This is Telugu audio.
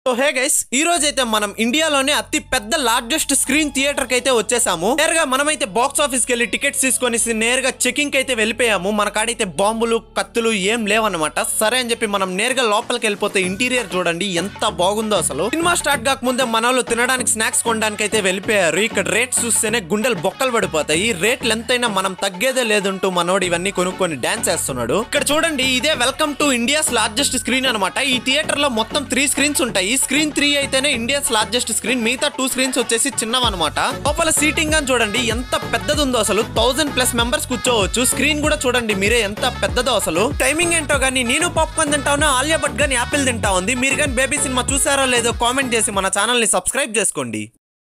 సో హే గైస్ ఈ రోజు అయితే మనం ఇండియాలోనే అతి పెద్ద లార్జెస్ట్ స్క్రీన్ థియేటర్ కి అయితే వచ్చేసాము నేరుగా మనమైతే బాక్స్ ఆఫీస్ కి వెళ్ళి టికెట్స్ తీసుకొని నేరుగా చెకింగ్ కి అయితే వెళ్ళిపోయాము మన కాడైతే బాంబులు కత్తులు ఏం లేవన్నమాట సరే అని చెప్పి మనం నేరుగా లోపలికి వెళ్ళిపోతే ఇంటీరియర్ చూడండి ఎంత బాగుందో అసలు సినిమా స్టార్ట్ కాకముందే మన వాళ్ళు తినడానికి స్నాక్స్ కొనడానికి అయితే వెళ్ళిపోయారు ఇక్కడ రేట్స్ చూస్తేనే గుండెలు బొక్కలు పడిపోతాయి రేట్లు ఎంతైనా మనం తగ్గేదే లేదంటూ మనోడు ఇవన్నీ కొనుక్కొని డాన్స్ చేస్తున్నాడు ఇక్కడ చూడండి ఇదే welcome to India's largest screen అనమాట ఈ థియేటర్ లో మొత్తం త్రీ స్క్రీన్స్ ఉంటాయి స్క్రీన్ త్రీ అయితేనే ఇండియాస్ లార్జెస్ట్ స్క్రీన్ మిగతా టూ స్క్రీన్స్ వచ్చేసి చిన్నవన్నమాట లోపల సీటింగ్ అని చూడండి ఎంత పెద్దది ఉందో అసలు థౌసండ్ ప్లస్ మెంబర్స్ కూర్చోవచ్చు స్క్రీన్ కూడా చూడండి మీరే ఎంత పెద్దదో అసలు టైమింగ్ ఏంటో గానీ నేను పాప్కార్న్ తింటాను ఆలియా భట్ గానీ యాపిల్ తింటా ఉంది మీరు కానీ బేబీ సినిమా చూసారో లేదో కామెంట్ చేసి మన ఛానల్ ని సబ్స్క్రైబ్ చేసుకోండి